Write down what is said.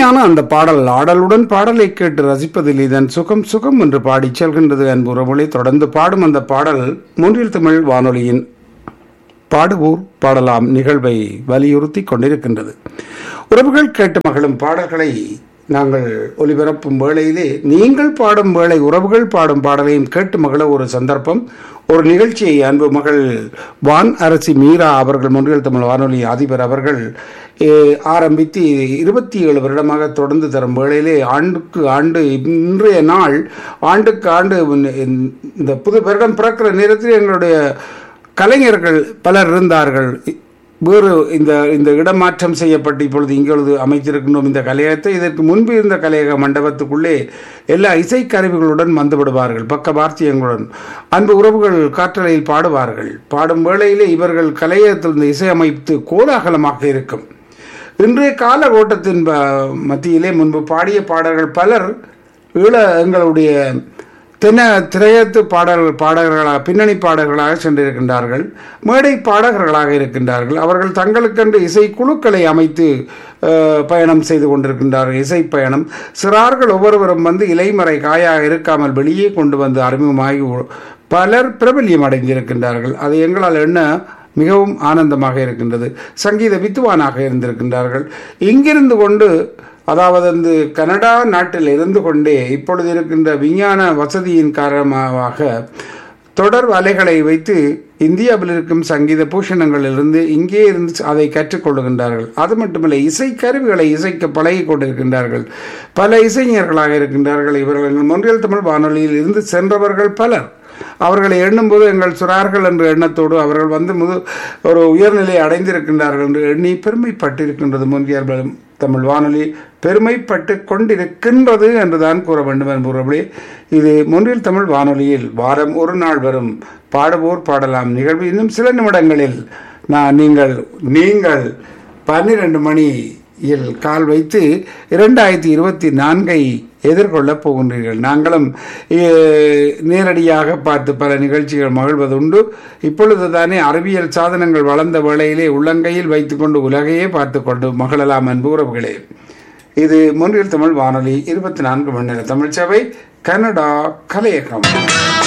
இனிமையான அந்த பாடல் ஆடலுடன் பாடலை கேட்டு ரசிப்பதில் இதன் சுகம் சுகம் என்று பாடிச் செல்கின்றது அன்புறவுகளை தொடர்ந்து பாடும் அந்த பாடல் மூன்றில் தமிழ் வானொலியின் பாடுவோர் பாடலாம் நிகழ்வை வலியுறுத்தி கொண்டிருக்கின்றது உறவுகள் கேட்டு மகளும் பாடல்களை நாங்கள் ஒலிபரப்பும் வேளையிலே நீங்கள் பாடும் வேளை உறவுகள் பாடும் பாடலையும் கேட்டு மகள ஒரு சந்தர்ப்பம் ஒரு நிகழ்ச்சியை அன்பு மகள் வான் அரசி மீரா அவர்கள் முன்றில் தமிழ் வானொலி அதிபர் அவர்கள் ஏ, ஆரம்பித்து இருபத்தி ஏழு வருடமாக தொடர்ந்து தரும் வேளையிலே ஆண்டுக்கு ஆண்டு இன்றைய நாள் ஆண்டுக்கு ஆண்டு இந்த புது வருடம் பிறக்கிற நேரத்தில் எங்களுடைய கலைஞர்கள் பலர் இருந்தார்கள் வேறு இந்த இந்த இடமாற்றம் செய்யப்பட்டு இப்பொழுது இங்கொழுது அமைத்திருக்கின்றோம் இந்த கலையகத்தை இதற்கு முன்பு இருந்த கலையக மண்டபத்துக்குள்ளே எல்லா இசைக்கருவிகளுடன் வந்து விடுவார்கள் பக்க வார்த்தியங்களுடன் அன்பு உறவுகள் காற்றலையில் பாடுவார்கள் பாடும் வேளையிலே இவர்கள் கலையகத்தில் இந்த இசையமைத்து கோலாகலமாக இருக்கும் இன்றைய கால ஓட்டத்தின் ப- மத்தியிலே முன்பு பாடிய பாடல்கள் பலர் ஈழ எங்களுடைய தென்ன திரையத்து பாடல்கள் பாடகர்களாக பின்னணி பாடகர்களாக சென்றிருக்கின்றார்கள் மேடை பாடகர்களாக இருக்கின்றார்கள் அவர்கள் தங்களுக்கென்று இசை குழுக்களை அமைத்து அஹ், பயணம் செய்து கொண்டிருக்கின்றார்கள் இசை பயணம் சிறார்கள் ஒவ்வொருவரும் வந்து இலைமறை காயாக இருக்காமல் வெளியே கொண்டு வந்து அறிமுகமாகி உ- பலர் பிரபல்யம் அடைந்திருக்கின்றார்கள் அது எங்களால் என்ன மிகவும் ஆனந்தமாக இருக்கின்றது சங்கீத வித்துவானாக இருந்திருக்கின்றார்கள் இங்கிருந்து கொண்டு அதாவது வந்து கனடா நாட்டில் இருந்து கொண்டே இப்பொழுது இருக்கின்ற விஞ்ஞான வசதியின் காரணமாக தொடர் அலைகளை வைத்து இந்தியாவில் இருக்கும் சங்கீத பூஷணங்களிலிருந்து இங்கே இருந்து அதை கற்றுக்கொள்ளுகின்றார்கள் அது மட்டுமல்ல இசை கருவிகளை இசைக்க பழகி கொண்டிருக்கின்றார்கள் பல இசைஞர்களாக இருக்கின்றார்கள் இவர்கள் மொன்றியல் தமிழ் வானொலியில் இருந்து சென்றவர்கள் பலர் அவர்களை எண்ணும்போது எங்கள் சுறார்கள் என்ற எண்ணத்தோடு அவர்கள் வந்து முது ஒரு உயர்நிலை அடைந்திருக்கின்றார்கள் என்று எண்ணி பெருமைப்பட்டிருக்கின்றது முன்கியர் தமிழ் வானொலி பெருமைப்பட்டு கொண்டிருக்கின்றது என்றுதான் கூற வேண்டும் என்பவர்களே இது முன்றில் தமிழ் வானொலியில் வாரம் ஒரு நாள் வரும் பாடுவோர் பாடலாம் நிகழ்வு இன்னும் சில நிமிடங்களில் நான் நீங்கள் நீங்கள் பன்னிரண்டு மணியில் கால் வைத்து இரண்டாயிரத்தி இருபத்தி நான்கை எதிர்கொள்ளப் போகின்றீர்கள் நாங்களும் eh, நேரடியாக பார்த்து பல நிகழ்ச்சிகள் மகிழ்வதுண்டு இப்பொழுது தானே அறிவியல் சாதனங்கள் வளர்ந்த வேளையிலே உள்ளங்கையில் வைத்துக்கொண்டு உலகையே பார்த்து கொண்டு மகிழலாம் அன்பு உறவுகளே இது முன்றில் தமிழ் வானொலி இருபத்தி நான்கு மணி நேர தமிழ் சேவை கனடா கலையகம்